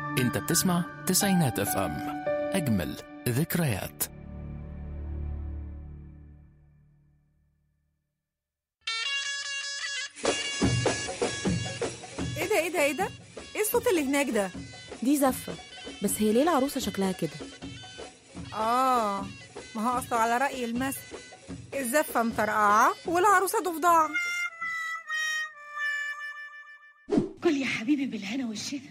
انت بتسمع تسعينات اف ام اجمل ذكريات ايه ده ايه ده ايه ده ايه الصوت اللي هناك ده دي زفة بس هي ليه العروسة شكلها كده اه ما هو اصلا على رأي المثل الزفة مطرقعة والعروسة ضفدعة كل يا حبيبي بالهنا والشفا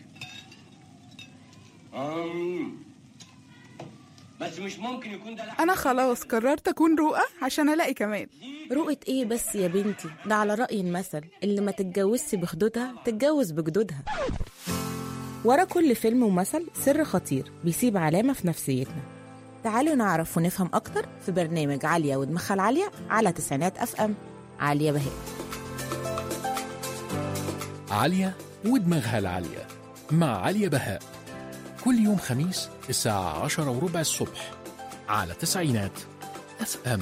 أم. بس مش ممكن يكون ده لحم أنا خلاص قررت أكون رؤى عشان ألاقي كمال رؤية ايه بس يا بنتي ده على رأي المثل اللي ما تتجوزش بخدودها تتجوز بجدودها ورا كل فيلم ومثل سر خطير بيسيب علامة في نفسيتنا تعالوا نعرف ونفهم أكتر في برنامج عالية ودماغها العالية على تسعينات أف أم عالية بهاء عالية ودماغها العالية مع عالية بهاء كل يوم خميس الساعة عشرة وربع الصبح على تسعينات اف ام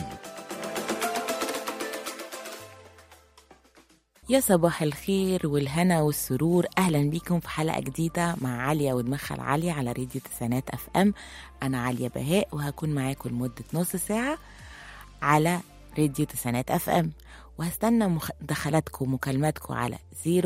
يا صباح الخير والهنا والسرور اهلا بيكم في حلقه جديده مع عاليه ودماغها العاليه على راديو تسعينات اف ام انا عاليه بهاء وهكون معاكم لمده نص ساعه على راديو تسعينات اف ام وهستنى مداخلاتكم ومكالماتكم على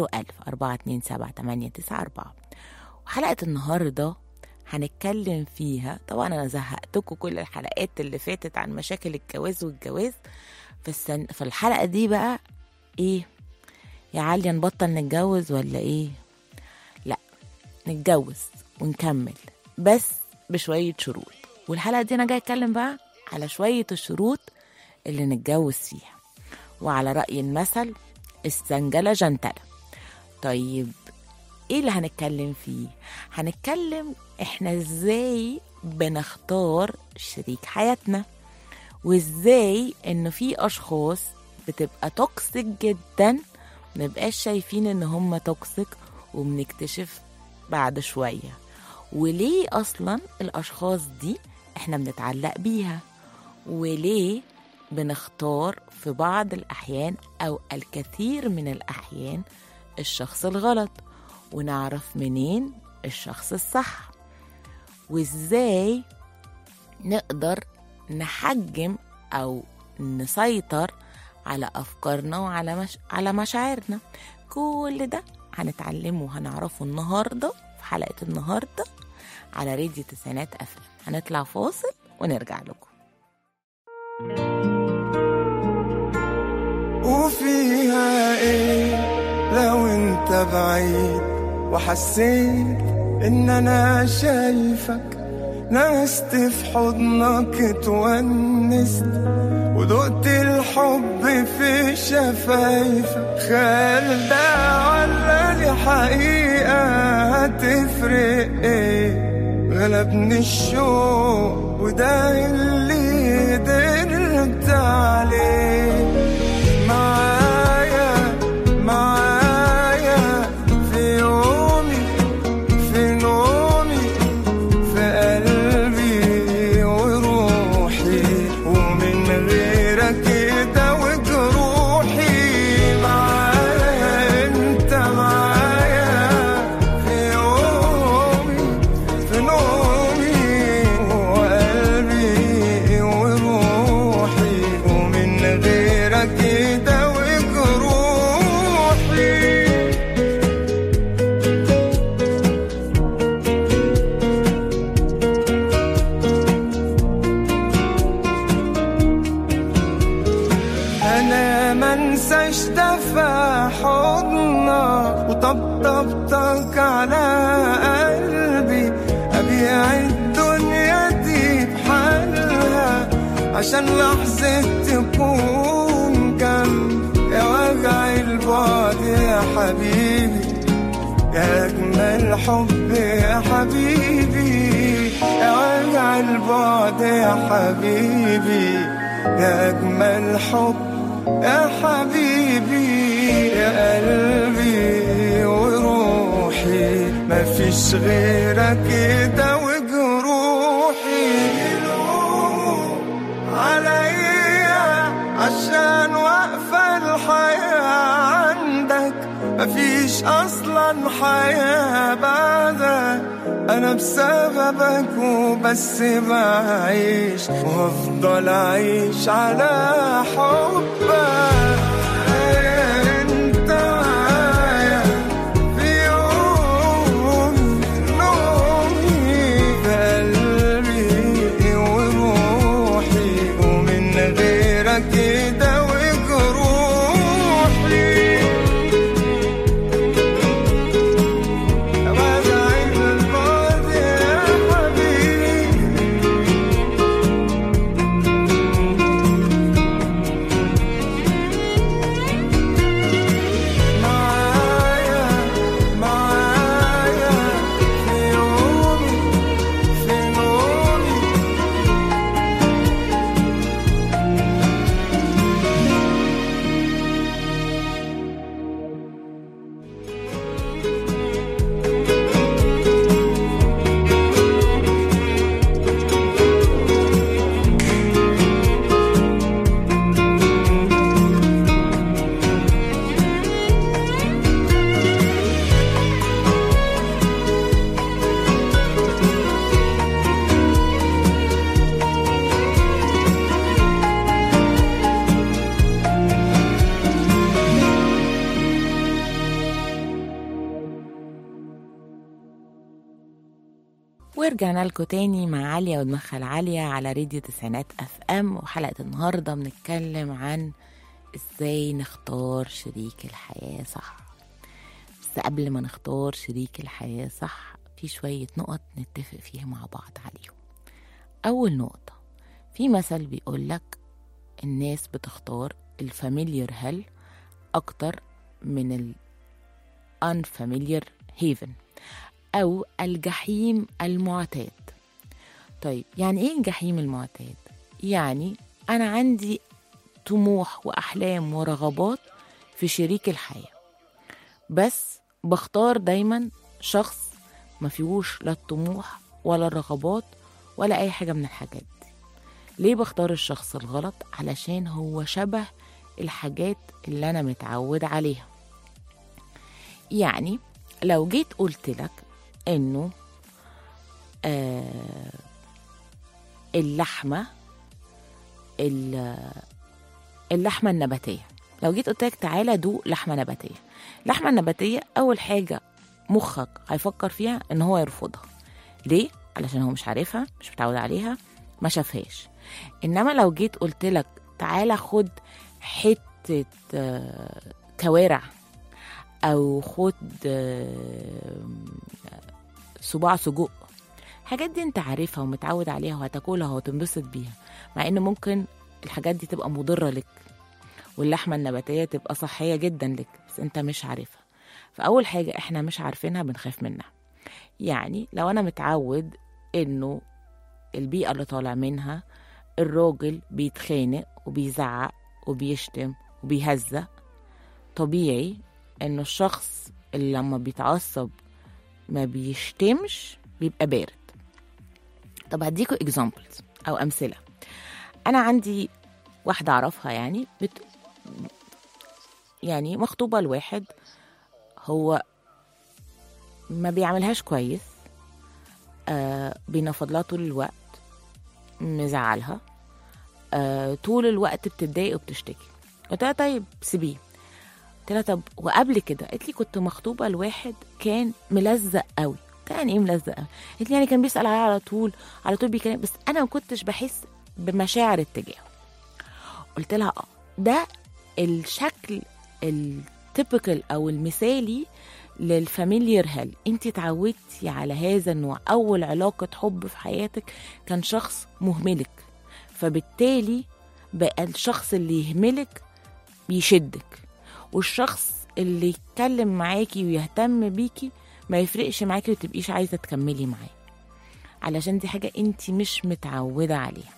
01000 وحلقه النهارده هنتكلم فيها طبعا انا زهقتكم كل الحلقات اللي فاتت عن مشاكل الجواز والجواز في, السن... في الحلقه دي بقى ايه يا عالية نبطل نتجوز ولا ايه لا نتجوز ونكمل بس بشوية شروط والحلقة دي انا جاي اتكلم بقى على شوية الشروط اللي نتجوز فيها وعلى رأي المثل السنجلة جنتلة طيب ايه اللي هنتكلم فيه هنتكلم احنا ازاي بنختار شريك حياتنا وازاي ان في اشخاص بتبقى توكسيك جدا منبقاش شايفين ان هم توكسيك وبنكتشف بعد شوية وليه اصلا الاشخاص دي احنا بنتعلق بيها وليه بنختار في بعض الاحيان او الكثير من الاحيان الشخص الغلط ونعرف منين الشخص الصح وازاي نقدر نحجم او نسيطر على افكارنا وعلى مش... على مشاعرنا كل ده هنتعلمه وهنعرفه النهارده في حلقه النهارده على راديو تسعينات اف هنطلع فاصل ونرجع لكم وفيها ايه لو انت بعيد وحسيت ان انا شايفك نست في حضنك اتونست ودقت الحب في شفايفك خيال ده ولا دي حقيقة هتفرق ايه غلبني الشوق وده اللي قدرت عليه معايا معايا في يومي في نومي في قلبي وروحي ومن غيرك كده وجروحي معايا انت معايا في يومي في نومي وقلبي وروحي ومن غيرك كده وجروحي انا منساش دفع حضنك وطبطبتك على قلبي ابيع الدنيا دي بحالها عشان لحظة تكون جنب يا وجع البعد يا حبيبي يا أجمل حب يا حبيبي يا وجع البعد يا حبيبي يا أجمل حب يا حبيبي يا قلبي وروحي مفيش غيرك كده وجروحي يلوموا عليا عشان واقفة الحياة عندك مفيش اصلا حياة بعدك انا بسببك وبس بعيش وافضل اعيش على حبك انت معايا في يوم نومي بقلبي وروحي ومن غيرك كده وجروحي بدعي البعد يا حبيبي معايا معايا في يومي في نومي ورجعنا لكم تاني مع عليا ودماغها العالية على راديو تسعينات اف ام وحلقة النهاردة بنتكلم عن ازاي نختار شريك الحياة صح بس قبل ما نختار شريك الحياة صح في شوية نقط نتفق فيها مع بعض عليهم أول نقطة في مثل بيقولك الناس بتختار الفاميليار هل أكتر من ال unfamiliar haven أو الجحيم المعتاد طيب يعني إيه الجحيم المعتاد؟ يعني أنا عندي طموح وأحلام ورغبات في شريك الحياة بس بختار دايما شخص ما فيهوش لا الطموح ولا الرغبات ولا أي حاجة من الحاجات دي ليه بختار الشخص الغلط؟ علشان هو شبه الحاجات اللي أنا متعود عليها يعني لو جيت قلت لك انه آه اللحمه ال- اللحمه النباتيه لو جيت قلت لك تعالى دوق لحمه نباتيه اللحمه النباتيه اول حاجه مخك هيفكر فيها ان هو يرفضها ليه علشان هو مش عارفها مش متعود عليها ما شافهاش انما لو جيت قلت لك تعالى خد حته آه، كوارع او خد آه، صباع سجق الحاجات دي انت عارفها ومتعود عليها وهتاكلها وهتنبسط بيها مع ان ممكن الحاجات دي تبقى مضره لك واللحمه النباتيه تبقى صحيه جدا لك بس انت مش عارفها فاول حاجه احنا مش عارفينها بنخاف منها يعني لو انا متعود انه البيئه اللي طالع منها الراجل بيتخانق وبيزعق وبيشتم وبيهزق طبيعي انه الشخص اللي لما بيتعصب ما بيشتمش بيبقى بارد طب هديكوا اكزامبلز او امثله انا عندي واحده اعرفها يعني بت... يعني مخطوبه لواحد هو ما بيعملهاش كويس آه بينفض لها طول الوقت مزعلها آه طول الوقت بتتضايق وبتشتكي قلت لها طيب سيبيه قلت لها طب وقبل كده قالت لي كنت مخطوبه لواحد كان ملزق قوي قلت لها يعني ايه ملزق قوي قالت لي يعني كان بيسال عليا على طول على طول بيكلم بس انا ما كنتش بحس بمشاعر اتجاهه قلت لها اه ده الشكل التيبيكال او المثالي للفاميليار هل انت اتعودتي على هذا النوع اول علاقه حب في حياتك كان شخص مهملك فبالتالي بقى الشخص اللي يهملك بيشدك والشخص اللي يتكلم معاكي ويهتم بيكي ما يفرقش معاكي وتبقيش عايزه تكملي معاه علشان دي حاجه انت مش متعوده عليها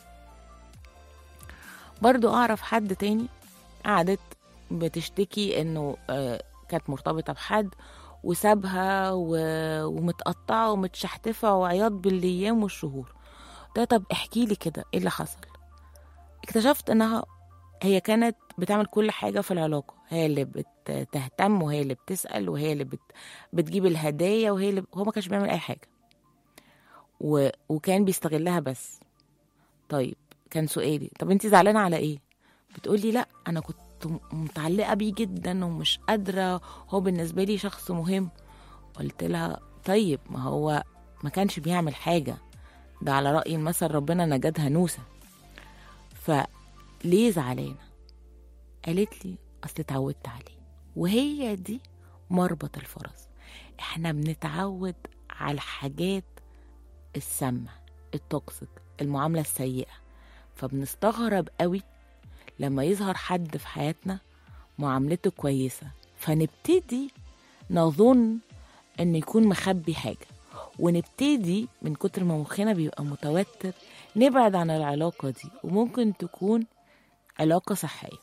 برضو اعرف حد تاني قعدت بتشتكي انه آه، كانت مرتبطه بحد وسابها و- ومتقطعه ومتشحتفه وعياط بالايام والشهور ده طب احكي لي كده ايه اللي حصل اكتشفت انها هي كانت بتعمل كل حاجة في العلاقة هي اللي بتهتم وهي اللي بتسأل وهي اللي بت... بتجيب الهدايا وهي اللي هو ما كانش بيعمل أي حاجة و... وكان بيستغلها بس طيب كان سؤالي طب انت زعلانة على ايه بتقولي لا انا كنت م- متعلقة بيه جدا ومش قادرة هو بالنسبة لي شخص مهم قلت لها طيب ما هو ما كانش بيعمل حاجة ده على رأي المثل ربنا نجدها نوسة فليه زعلانة قالت لي أصل اتعودت عليه وهي دي مربط الفرس احنا بنتعود على الحاجات السامة التوكسيك المعاملة السيئة فبنستغرب قوي لما يظهر حد في حياتنا معاملته كويسة فنبتدي نظن ان يكون مخبي حاجة ونبتدي من كتر ما مخنا بيبقى متوتر نبعد عن العلاقة دي وممكن تكون علاقة صحية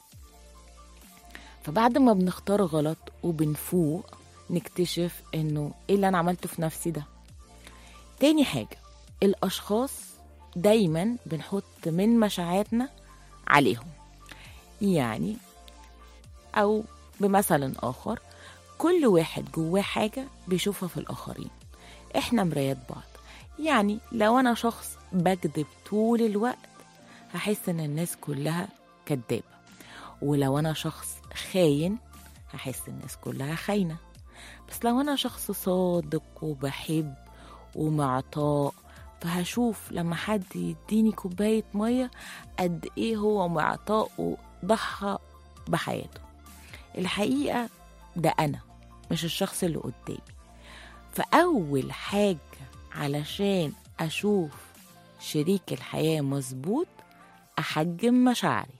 فبعد ما بنختار غلط وبنفوق نكتشف انه ايه اللي انا عملته في نفسي ده تاني حاجة الاشخاص دايما بنحط من مشاعرنا عليهم يعني او بمثل اخر كل واحد جواه حاجة بيشوفها في الآخرين إحنا مرايات بعض يعني لو أنا شخص بكذب طول الوقت هحس إن الناس كلها كدابة ولو أنا شخص خاين هحس الناس كلها خاينة بس لو أنا شخص صادق وبحب ومعطاء فهشوف لما حد يديني كوباية مية قد إيه هو معطاء وضحى بحياته الحقيقة ده أنا مش الشخص اللي قدامي فأول حاجة علشان أشوف شريك الحياة مظبوط أحجم مشاعري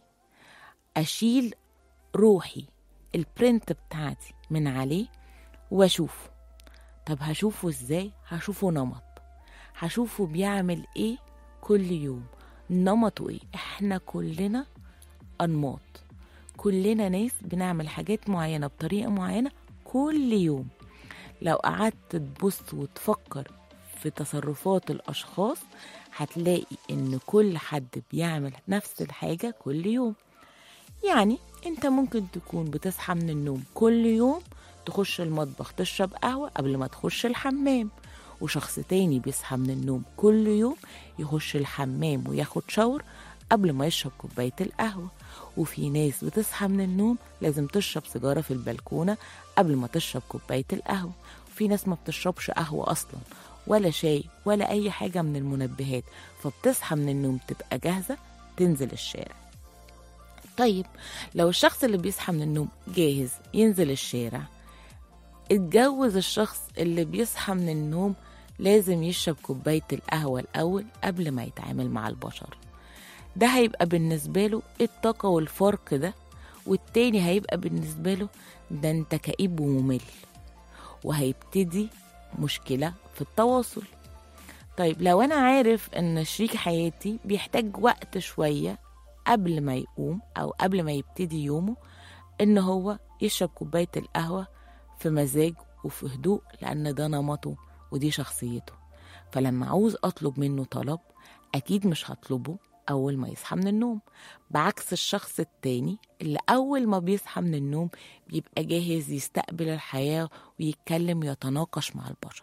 أشيل روحي البرنت بتاعتي من عليه وأشوفه طب هشوفه إزاي؟ هشوفه نمط هشوفه بيعمل إيه كل يوم نمطه إيه إحنا كلنا أنماط كلنا ناس بنعمل حاجات معينة بطريقة معينة كل يوم لو قعدت تبص وتفكر في تصرفات الأشخاص هتلاقي إن كل حد بيعمل نفس الحاجة كل يوم يعني انت ممكن تكون بتصحى من النوم كل يوم تخش المطبخ تشرب قهوة قبل ما تخش الحمام وشخص تاني بيصحى من النوم كل يوم يخش الحمام وياخد شاور قبل ما يشرب كوباية القهوة وفي ناس بتصحى من النوم لازم تشرب سيجارة في البلكونة قبل ما تشرب كوباية القهوة وفي ناس ما بتشربش قهوة أصلا ولا شاي ولا أي حاجة من المنبهات فبتصحى من النوم تبقى جاهزة تنزل الشارع طيب لو الشخص اللي بيصحى من النوم جاهز ينزل الشارع اتجوز الشخص اللي بيصحى من النوم لازم يشرب كوباية القهوة الأول قبل ما يتعامل مع البشر ده هيبقى بالنسبة له إيه الطاقة والفرق ده والتاني هيبقى بالنسبة له ده انت كئيب وممل وهيبتدي مشكلة في التواصل طيب لو أنا عارف إن شريك حياتي بيحتاج وقت شوية قبل ما يقوم أو قبل ما يبتدي يومه إن هو يشرب كوباية القهوة في مزاج وفي هدوء لأن ده نمطه ودي شخصيته فلما عاوز أطلب منه طلب أكيد مش هطلبه أول ما يصحى من النوم بعكس الشخص التاني اللي أول ما بيصحى من النوم بيبقى جاهز يستقبل الحياة ويتكلم ويتناقش مع البشر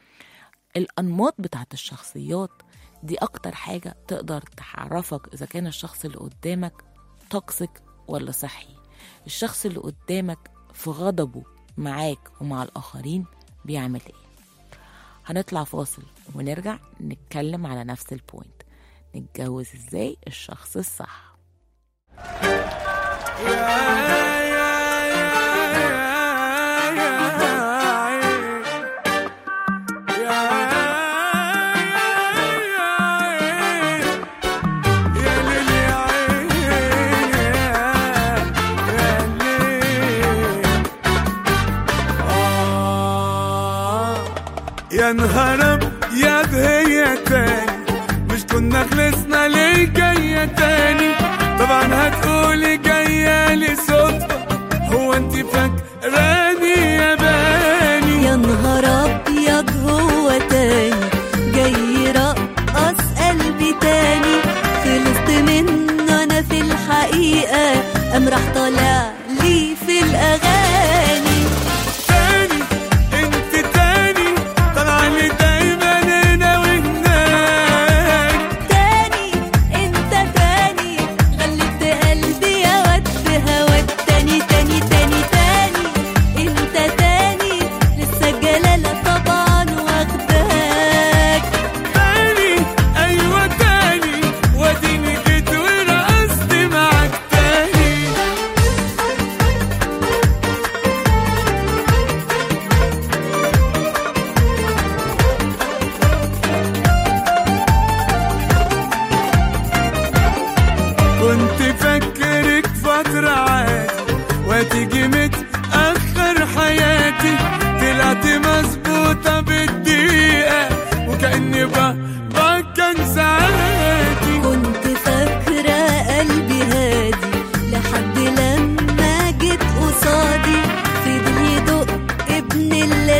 الأنماط بتاعت الشخصيات دي أكتر حاجة تقدر تعرفك إذا كان الشخص اللي قدامك توكسيك ولا صحي الشخص اللي قدامك في غضبه معاك ومع الآخرين بيعمل إيه هنطلع فاصل ونرجع نتكلم على نفس البوينت نتجوز إزاي الشخص الصح يا نهار يا هي تاني مش كنا خلصنا ليه جاية تاني طبعا هتقولي جاية لي صدفة هو انت فاكراني يا باني يا نهار ابيض هو تاني جاي يرقص قلبي تاني خلصت منه انا في الحقيقه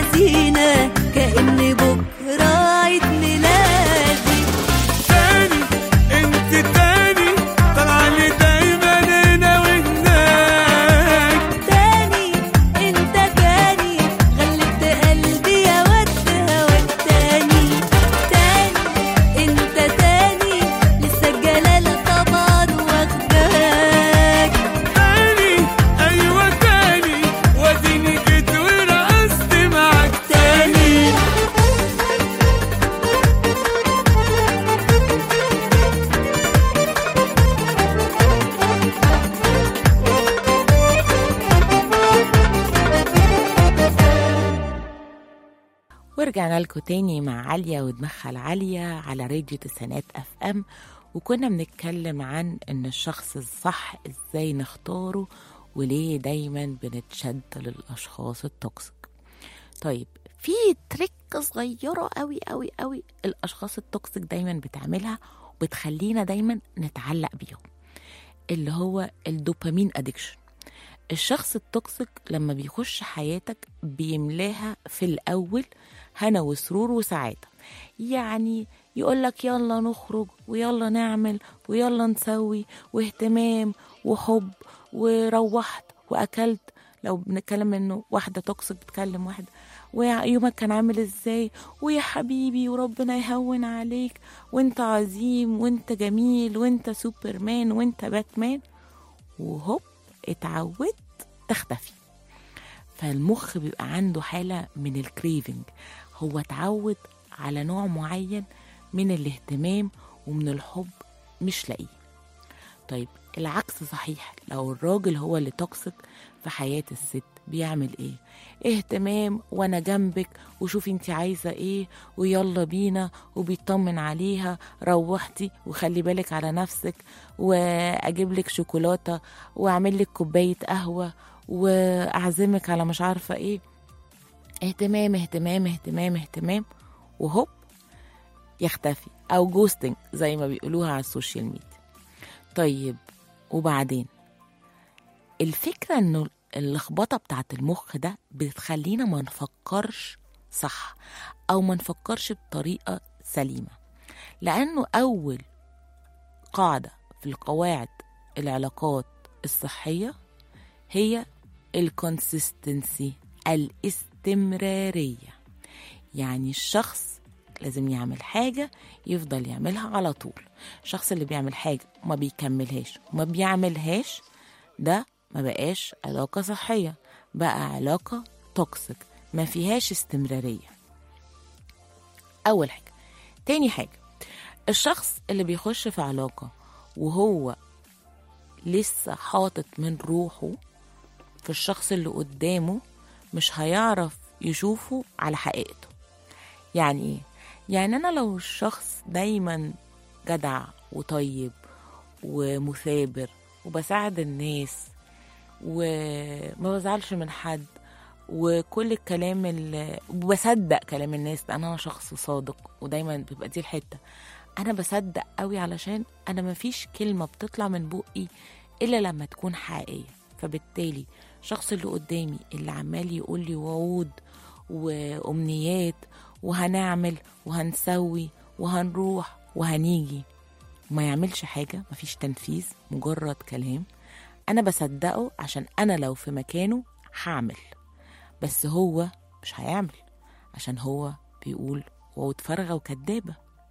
زينة كأن بكرة عيد ميلادي تاني انت تاني طالعة لي دايما هنا وهناك تاني انت تاني غلبت قلبي يا ود هواك تاني تاني انت تاني لسه الجلالة طبعا واخداك تاني ايوه تاني واديني جيت ورقصت معاك تاني ورجعنا لكم تاني مع عليا ودماغها العالية على راديو تسعينات اف ام وكنا بنتكلم عن ان الشخص الصح ازاي نختاره وليه دايما بنتشد للاشخاص التوكسيك طيب في تريك صغيرة قوي قوي قوي الاشخاص التوكسيك دايما بتعملها وبتخلينا دايما نتعلق بيهم اللي هو الدوبامين ادكشن الشخص التوكسيك لما بيخش حياتك بيملاها في الأول هنا وسرور وسعادة يعني يقولك يلا نخرج ويلا نعمل ويلا نسوي واهتمام وحب وروحت وأكلت لو بنتكلم انه واحدة توكسيك بتكلم واحدة ويومك كان عامل ازاي ويا حبيبي وربنا يهون عليك وانت عظيم وانت جميل وانت سوبرمان وانت باتمان وهوب اتعودت تختفي فالمخ بيبقى عنده حالة من الكريفنج هو اتعود على نوع معين من الاهتمام ومن الحب مش لاقيه طيب العكس صحيح لو الراجل هو اللي توكسيك في حياة الست بيعمل ايه اهتمام وانا جنبك وشوفي انت عايزة ايه ويلا بينا وبيطمن عليها روحتي وخلي بالك على نفسك واجيب لك شوكولاتة واعمل لك كوباية قهوة واعزمك على مش عارفة ايه اهتمام اهتمام اهتمام اهتمام وهوب يختفي او جوستنج زي ما بيقولوها على السوشيال ميديا طيب وبعدين الفكرة انه اللخبطة بتاعت المخ ده بتخلينا ما نفكرش صح او ما نفكرش بطريقة سليمة لانه اول قاعدة في القواعد العلاقات الصحية هي الكونسيستنسي الاستمرارية يعني الشخص لازم يعمل حاجة يفضل يعملها على طول الشخص اللي بيعمل حاجة وما بيكملهاش وما بيعملهاش ده ما بقاش علاقة صحية بقى علاقة توكسيك ما فيهاش استمرارية أول حاجة تاني حاجة الشخص اللي بيخش في علاقة وهو لسه حاطط من روحه في الشخص اللي قدامه مش هيعرف يشوفه على حقيقته يعني ايه يعني انا لو الشخص دايما جدع وطيب ومثابر وبساعد الناس وما بزعلش من حد وكل الكلام اللي بصدق كلام الناس لان انا شخص صادق ودايما بيبقى دي الحته انا بصدق قوي علشان انا مفيش كلمه بتطلع من بقي الا لما تكون حقيقيه فبالتالي الشخص اللي قدامي اللي عمال يقول لي وعود وامنيات وهنعمل وهنسوي وهنروح وهنيجي وما يعملش حاجه مفيش تنفيذ مجرد كلام انا بصدقه عشان انا لو في مكانه هعمل بس هو مش هيعمل عشان هو بيقول وعود فارغه وكدابه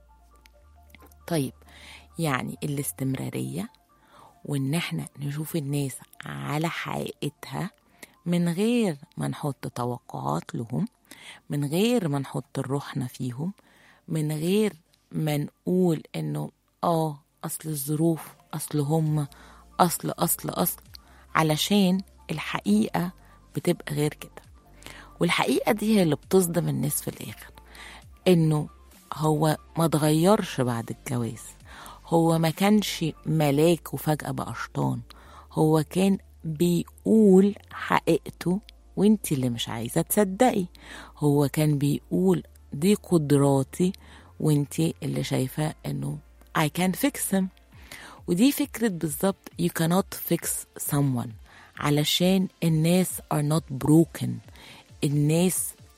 طيب يعني الاستمراريه وان احنا نشوف الناس على حقيقتها من غير ما نحط توقعات لهم من غير ما نحط روحنا فيهم من غير ما نقول انه اه اصل الظروف اصل هم اصل اصل اصل علشان الحقيقه بتبقى غير كده والحقيقه دي هي اللي بتصدم الناس في الاخر انه هو ما اتغيرش بعد الجواز هو ما كانش ملاك وفجأة بقى شيطان هو كان بيقول حقيقته وانت اللي مش عايزة تصدقي هو كان بيقول دي قدراتي وانت اللي شايفة انه I can fix them ودي فكرة بالظبط you cannot fix someone علشان الناس are not broken الناس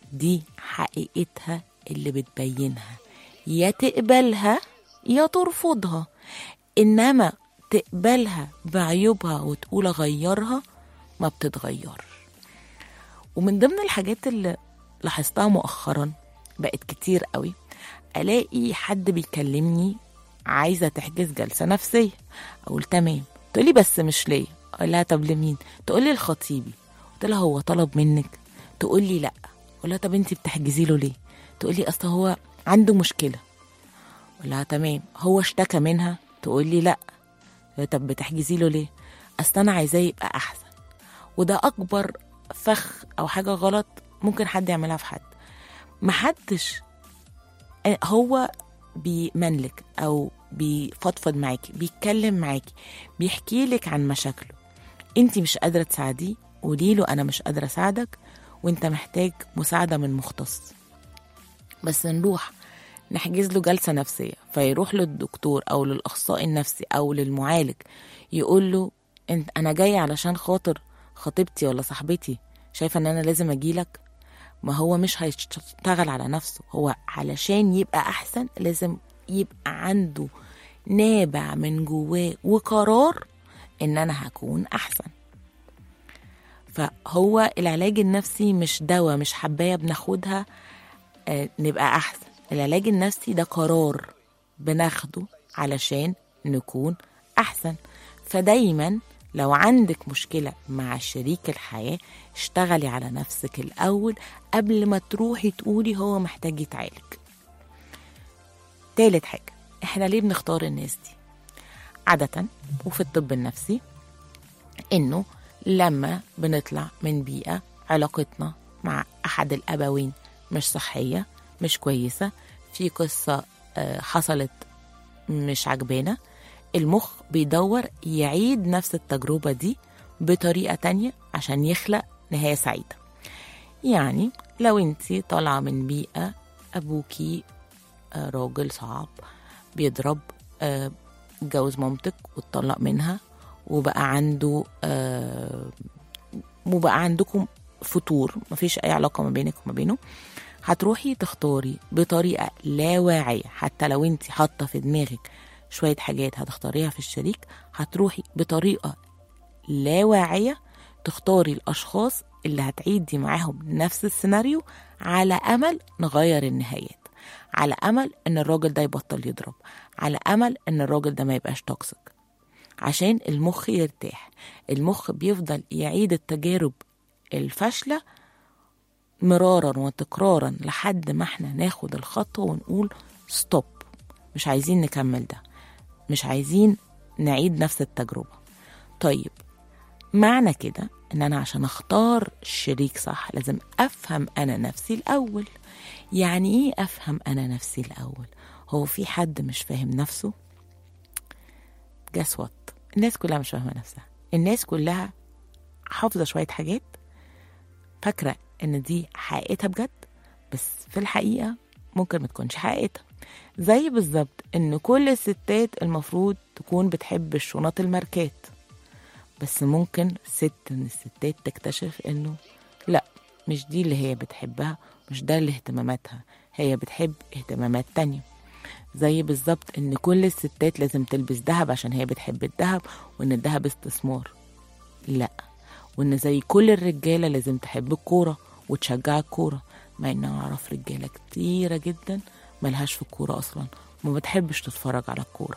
دي حقيقتها اللي بتبينها يا تقبلها يا ترفضها انما تقبلها بعيوبها وتقول اغيرها ما بتتغيرش ومن ضمن الحاجات اللي لاحظتها مؤخرا بقت كتير قوي الاقي حد بيكلمني عايزه تحجز جلسه نفسيه اقول تمام تقولي بس مش ليا اقول لها طب لمين تقولي لخطيبي قلت لها هو طلب منك تقولي لا اقول لها طب انت بتحجزي له ليه تقولي اصل هو عنده مشكله اقول لها تمام هو اشتكى منها تقولي لا طب بتحجزي له ليه اصل انا عايزاه يبقى احسن وده اكبر فخ او حاجه غلط ممكن حد يعملها في حد محدش هو بيمنلك او بيفضفض معاكي بيتكلم معاكي بيحكي لك عن مشاكله انت مش قادره تساعديه قولي له انا مش قادره اساعدك وانت محتاج مساعده من مختص بس نروح نحجز له جلسه نفسيه فيروح للدكتور او للاخصائي النفسي او للمعالج يقول له انت انا جاي علشان خاطر خطيبتي ولا صاحبتي شايفه ان انا لازم اجيلك ما هو مش هيشتغل على نفسه هو علشان يبقى احسن لازم يبقى عنده نابع من جواه وقرار ان انا هكون احسن فهو العلاج النفسي مش دواء مش حبايه بناخدها آه، نبقى احسن العلاج النفسي ده قرار بناخده علشان نكون احسن فدايما لو عندك مشكلة مع شريك الحياة اشتغلي على نفسك الأول قبل ما تروحي تقولي هو محتاج يتعالج تالت حاجة احنا ليه بنختار الناس دي عادة وفي الطب النفسي انه لما بنطلع من بيئة علاقتنا مع أحد الأبوين مش صحية مش كويسة في قصة آه، حصلت مش عجبانا المخ بيدور يعيد نفس التجربة دي بطريقة تانية عشان يخلق نهاية سعيدة يعني لو انت طالعة من بيئة أبوكي آه، راجل صعب بيضرب آه، اتجوز مامتك واتطلق منها وبقى عنده آه، وبقى عندكم فتور مفيش أي علاقة ما بينك وما بينه هتروحي تختاري بطريقة لا واعية حتى لو انت حاطة في دماغك شوية حاجات هتختاريها في الشريك هتروحي بطريقة لا واعية تختاري الأشخاص اللي هتعيدي معاهم نفس السيناريو على أمل نغير النهايات على أمل إن الراجل ده يبطل يضرب على أمل إن الراجل ده ما يبقاش توكسيك عشان المخ يرتاح المخ بيفضل يعيد التجارب الفاشلة مرارا وتكرارا لحد ما احنا ناخد الخطوة ونقول ستوب مش عايزين نكمل ده مش عايزين نعيد نفس التجربة طيب معنى كده ان انا عشان اختار شريك صح لازم افهم انا نفسي الاول يعني ايه افهم انا نفسي الاول هو في حد مش فاهم نفسه جس وات الناس كلها مش فاهمه نفسها الناس كلها حافظه شويه حاجات فاكره ان دي حقيقتها بجد بس في الحقيقه ممكن ما تكونش حقيقتها زي بالظبط ان كل الستات المفروض تكون بتحب الشنط الماركات بس ممكن ست من الستات تكتشف انه لا مش دي اللي هي بتحبها مش ده اللي اهتماماتها هي بتحب اهتمامات تانية زي بالظبط ان كل الستات لازم تلبس دهب عشان هي بتحب الدهب وان الدهب استثمار لا وان زي كل الرجالة لازم تحب الكورة وتشجع الكورة مع ان انا اعرف رجالة كتيرة جدا ملهاش في الكورة اصلا وما بتحبش تتفرج على الكورة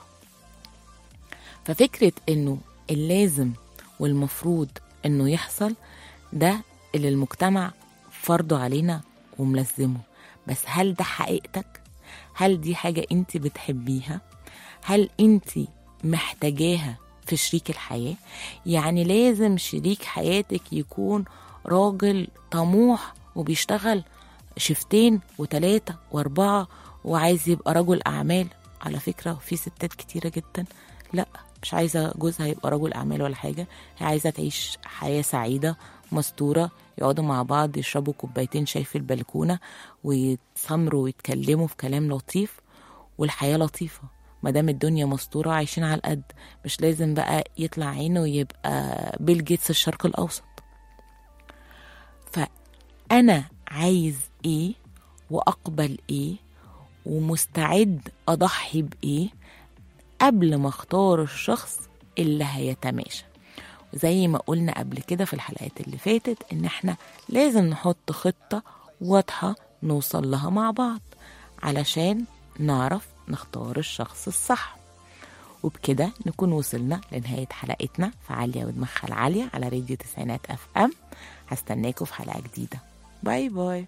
ففكرة انه اللازم والمفروض انه يحصل ده اللي المجتمع فرضه علينا وملزمه بس هل ده حقيقتك هل دي حاجة انت بتحبيها هل انت محتاجاها في شريك الحياة يعني لازم شريك حياتك يكون راجل طموح وبيشتغل شفتين وتلاتة واربعة وعايز يبقى رجل أعمال على فكرة في ستات كتيرة جدا لا مش عايزة جوزها يبقى رجل أعمال ولا حاجة هي عايزة تعيش حياة سعيدة مستورة يقعدوا مع بعض يشربوا كوبايتين شاي في البلكونة ويتسمروا ويتكلموا في كلام لطيف والحياة لطيفة مادام الدنيا مستورة عايشين على القد مش لازم بقى يطلع عينه ويبقى بيل جيتس الشرق الأوسط فأنا عايز ايه واقبل ايه ومستعد اضحي بايه قبل ما اختار الشخص اللي هيتماشى زي ما قلنا قبل كده في الحلقات اللي فاتت ان احنا لازم نحط خطة واضحة نوصل لها مع بعض علشان نعرف نختار الشخص الصح وبكده نكون وصلنا لنهاية حلقتنا في عالية ودماغها العالية على راديو تسعينات اف ام هستناكم في حلقة جديدة باي باي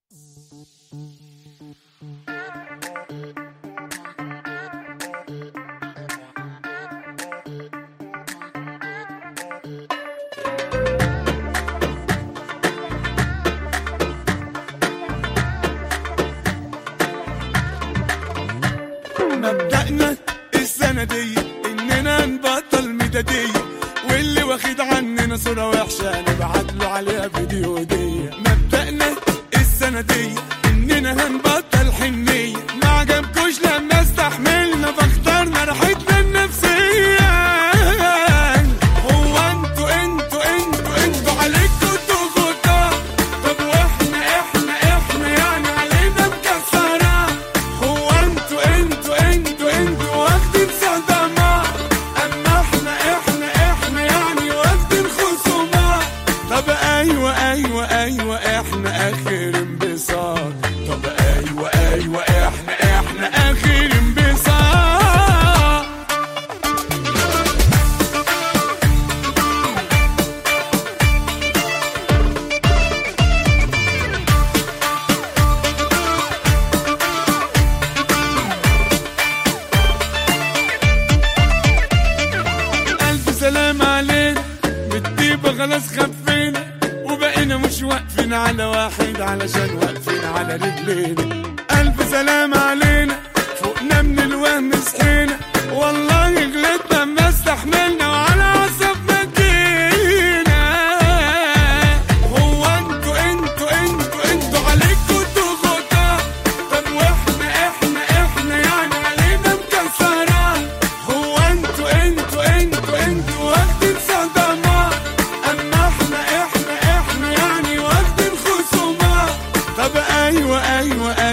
مبدأنا السنة دي إننا نبطل ميدادية واللي واخد عننا صورة وحشة نبعت له عليها فيديو هدية مبدأنا السنة دي إننا هنبطل حنية ما عجبكوش لما استحملنا فاخترنا راحتنا النفسية هو انتوا انتوا انتوا انتوا عليكوا ضغوطات طب واحنا احنا احنا يعني علينا مكسرة هو انتوا انتوا انتوا انتوا واخدين صدمات اما احنا احنا احنا يعني واخدين خصومات طب ايوه ايوه ايوه احنا اخر انبساط طب ايوه ايوه احنا احنا اخر انبساط ألف سلام علينا بالطيبة خلاص خفينا وبقينا مش واقفين على واحد علشان واقفين على رجلينا ألف سلام علينا فوقنا من الوهم صحينا والله غلطنا ما استحملنا وعلى عصبنا جينا هو انتوا انتوا انتوا انتوا عليكوا ضغوطات طب واحنا احنا احنا يعني علينا مكسرات هو انتوا انتوا انتوا انتوا واخدين صدمات اما احنا احنا احنا يعني واخدين خصومات طب ايوه ايوه